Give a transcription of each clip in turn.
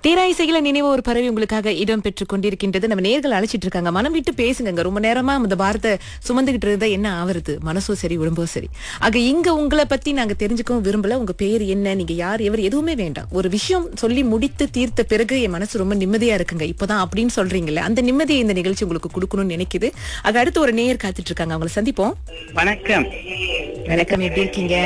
தீரா இசையில நினைவு ஒரு பறவை உங்களுக்காக இடம் பெற்றுக் கொண்டிருக்கின்றது நம்ம நேர்கள் அழைச்சிட்டு இருக்காங்க மனம் விட்டு பேசுங்க ரொம்ப நேரமா இந்த பாரத்தை சுமந்துகிட்டு இருந்தா என்ன ஆவறது மனசோ சரி உடம்போ சரி ஆக இங்க உங்களை பத்தி நாங்க தெரிஞ்சுக்கவும் விரும்பல உங்க பேர் என்ன நீங்க யார் எவர் எதுவுமே வேண்டாம் ஒரு விஷயம் சொல்லி முடித்து தீர்த்த பிறகு என் மனசு ரொம்ப நிம்மதியா இருக்குங்க இப்பதான் அப்படின்னு சொல்றீங்கல்ல அந்த நிம்மதியை இந்த நிகழ்ச்சி உங்களுக்கு கொடுக்கணும்னு நினைக்குது ஆக அடுத்து ஒரு நேயர் காத்துட்டு இருக்காங்க அவங்கள சந்திப்போம் வணக்கம் வணக்கம் எப்படி இருக்கீங்க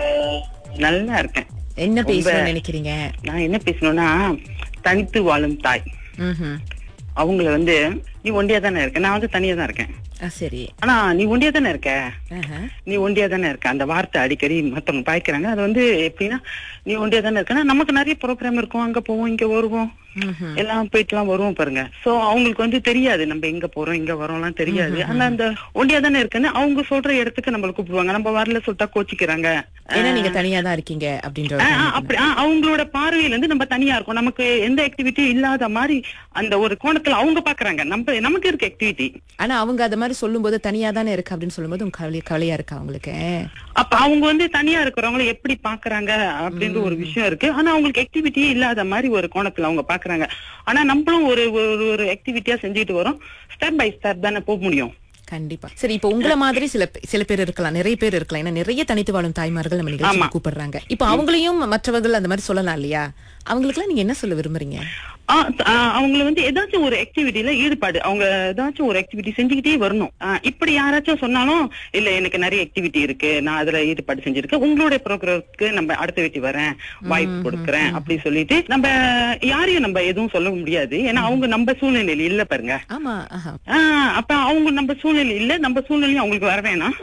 நல்லா இருக்கேன் என்ன பேசணும்னு நினைக்கிறீங்க நான் என்ன பேசணும்னா தனித்து வாழும் தாய் ம்ஹும். அவங்கள வந்து நீ ஒண்டியா தானே இருக்க நான் வந்து தனியா தான் இருக்கேன் ஆ, சரி ஆனா நீ ஒண்டியா தானே இருக்க ஆஹா. நீ ஒண்டியா தானே இருக்க அந்த வார்த்தை அடிக்கடி மத்தவங்க பாய்க்கிறாங்க அது வந்து எப்படின்னா நீ ஒண்டியா தானே இருக்கனா நமக்கு நிறைய ப்ரோக்ராம் இருக்கும் அங்க போவோம் இங்க வருவோம் ம்ஹும். எல்லாம் போயிட்டு எல்லாம் வருவோம் பாருங்க சோ அவங்களுக்கு வந்து தெரியாது நம்ம எங்க போறோம் இங்க வரோம்லாம் தெரியாது ஆனா அந்த ஒண்டியா தானே இருக்குன்னு அவங்க சொல்ற இடத்துக்கு நம்மள கூப்பிடுவாங்க நம்ம வரல சொல்லிட்டா கோச்சிக்கிறாங்க ஏன்னா நீங்க தனியா தான் இருக்கீங்க அப்படின்ற ஒரு ஆ, ஆ, காரணத்தினால. அப்படி ஆ, அவங்களோட பார்வையில இருந்து நம்ம தனியா இருக்கோம் நமக்கு எந்த ஆக்டிவிட்டியும் இல்லாத மாதிரி அந்த ஒரு கோணத்துல அவங்க பாக்குறாங்க நம்ம நமக்கு இருக்க ஆக்டிவிட்டி ஆனா அவங்க அத மாதிரி சொல்லும்போது தனியா தானே இருக்கு அப்படின்னு சொல்லும்போது உங்க கவலை கவலையா இருக்கா அவங்களுக்கு அப்ப அவங்க வந்து தனியா இருக்கிறவங்கள எப்படி பாக்குறாங்க அப்படின்ற ஒரு விஷயம் இருக்கு ஆனா அவங்களுக்கு ஆக்டிவிட்டியே இல்லாத மாதிரி ஒரு கோணத்துல அவங்க பாக்குறாங்க ஆனா நம்மளும் ஒரு ஒரு ஒரு ஆக்டிவிட்டியா செஞ்சுட்டு வரோம் ஸ்டெப் பை ஸ்டெப் தானே போக முடியும் கண்டிப்பா சரி இப்போ உங்களை மாதிரி சில பே- சில பேர் இருக்கலாம் நிறைய பேர் இருக்கலாம் ஏன்னா நிறைய தனித்து வாழும் தாய்மார்கள் நம்ம நிகழ்ச்சி கூப்பிடுறாங்க இப்போ அவங்களையும் மற்றவர்கள் அந்த மாதிரி சொல்லலாம் இல்லையா அவங்களுக்குலாம் நீங்க என்ன சொல்ல விரும்புறீங்க ஆ, த- ஆ, அவங்கள வந்து ஏதாச்சும் ஒரு ஆக்டிவிட்டில ஈடுபாடு அவங்க ஏதாச்சும் ஒரு ஆக்டிவிட்டி செஞ்சுக்கிட்டே வரணும் ஆ, இப்படி யாராச்சும் சொன்னாலும் இல்ல எனக்கு நிறைய ஆக்டிவிட்டி இருக்கு நான் அதுல ஈடுபாடு செஞ்சிருக்கேன் உங்களுடைய ப்ரோக்ராம்க்கு நம்ம அடுத்த வீட்டு வரேன் வாய்ப்பு கொடுக்கறேன் அப்படி சொல்லிட்டு நம்ம யாரையும் நம்ம எதுவும் சொல்ல முடியாது ஏன்னா அவங்க நம்ம சூழ்நிலையில இல்ல பாருங்க ஆமா ஆஹா ஆ, அப்ப அவங்க நம்ம சூழ்நிலை இல்ல நம்ம சூழ்நிலையும் அவங்களுக்கு வர வேணாம்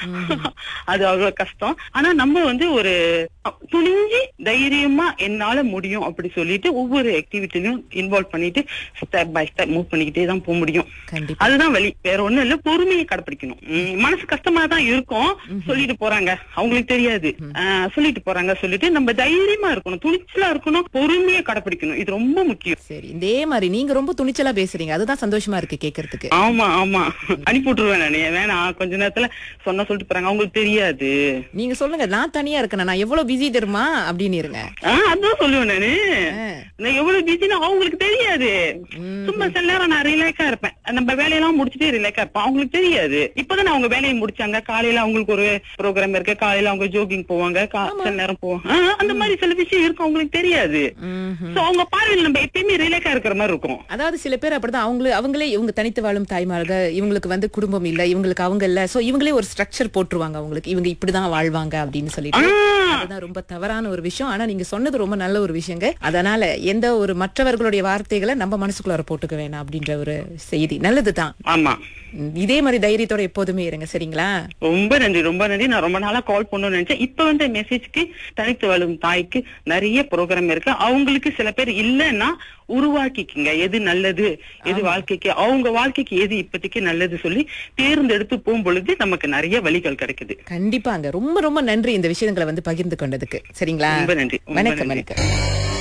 அது அவ்வளவு கஷ்டம் ஆனா நம்ம வந்து ஒரு துணிஞ்சு தைரியமா என்னால முடியும் அப்படி சொல்லிட்டு ஒவ்வொரு ஆக்டிவிட்டிலையும் இன்வால்வ் பண்ணிட்டு ஸ்டெப் பை ஸ்டெப் மூவ் பண்ணிக்கிட்டே தான் போக முடியும் கண்டிப்பா அதுதான் வழி வேற ஒண்ணும் இல்ல பொறுமையை கடைபிடிக்கணும் உம், மனசு கஷ்டமா தான் இருக்கும் சொல்லிட்டு போறாங்க அவங்களுக்கு தெரியாது ஆ, சொல்லிட்டு போறாங்க சொல்லிட்டு நம்ம தைரியமா இருக்கணும் துணிச்சலா இருக்கணும் பொறுமையை கடைபிடிக்கணும் இது ரொம்ப முக்கியம் சரி இதே மாதிரி நீங்க ரொம்ப துணிச்சலா பேசுறீங்க அதுதான் சந்தோஷமா இருக்கு கேக்குறதுக்கு ஆமா ஆமா அனுப்பி விட்டுருவேன் நானு வேணாம் கொஞ்ச நேரத்துல சொன்னா சொல்லிட்டு போறாங்க அவங்களுக்கு தெரியாது நீங்க சொல்லுங்க நான் தனியா இருக்கேன் நான் எவ்வளவு பிஸி தெரியுமா அப்படின்னு இருங்க ஆஹ் அதான் சொல்லுவேன் நானு ஆ. நான் எவ்வளவு பிஸின்னு அவங்களுக்கு தெரியாது சும்மா சில நேரம் நான் ரிலாக்ஸா இருப்பேன் நம்ம வேலையெல்லாம் முடிச்சுட்டு ரிலாக்ஸா இருப்பேன் அவங்களுக்கு தெரியாது இப்பதான் அவங்க வேலையை முடிச்சாங்க காலையில அவங்களுக்கு ஒரு ப்ரோக்ராம் இருக்கு காலையில அவங்க ஜோகிங் போவாங்க கா- சில நேரம் போவாங்க ஆஹ் அந்த மாதிரி சில விஷயம் இருக்கும் அவங்களுக்கு தெரியாது ம்ஹும். சோ அவங்க பார்வையில நம்ம எப்பயுமே ரிலாக்ஸா இருக்கிற மாதிரி இருக்கும் அதாவது சில பேர் அப்படிதான் அவங்களே அவங்களே இவங்க தனித்து வாழும் தாய்மார்கள் இவங்களுக்கு வந்து குடும்பம் இல்ல இவங்களுக்கு அவங்க இல்ல சோ இவங்களே ஒரு ஸ்ட்ரக்சர் போட்டுருவாங்க அவங்களுக்கு இவங்க இப்படிதான் வாழ்வாங்க அப்படின்னு சொல்லிட்டு ஆஹ் அதுதான் ரொம்ப தவறான ஒரு விஷயம் ஆனா நீங்க சொன்னது ரொம்ப நல்ல ஒரு விஷயங்க அதனால எந்த ஒரு மற்றவர்களுடைய வார்த்தைகளை நம்ம மனசுக்குள்ளார போட்டுக்க வேணாம் அப்படின்ற ஒரு செய்தி நல்லதுதான் ஆமா உம், இதே மாதிரி தைரியத்தோட எப்போதுமே இருங்க சரிங்களா ரொம்ப நன்றி ரொம்ப நன்றி நான் ரொம்ப நாளா கால் பண்ணணும்னு நினைச்சேன் இப்ப வந்து மெசேஜ்க்கு தனித்து வாழும் தாய்க்கு நிறைய ப்ரோக்ராம் இருக்கு அவங்களுக்கு சில பேர் இல்லைன்னா உருவாக்கிக்குங்க எது நல்லது எது வாழ்க்கைக்கு அவங்க வாழ்க்கைக்கு எது இப்போதைக்கு நல்லது சொல்லி தேர்ந்தெடுத்து போகும் பொழுது நமக்கு நிறைய வழிகள் கிடைக்குது கண்டிப்பாங்க ரொம்ப ரொம்ப நன்றி இந்த விஷயங்களை வந்து பகிர்ந்து கொண்டதுக்கு சரிங்களா ரொம்ப நன்றி ரொம்ப வணக்கம் நன்றி. வணக்கம்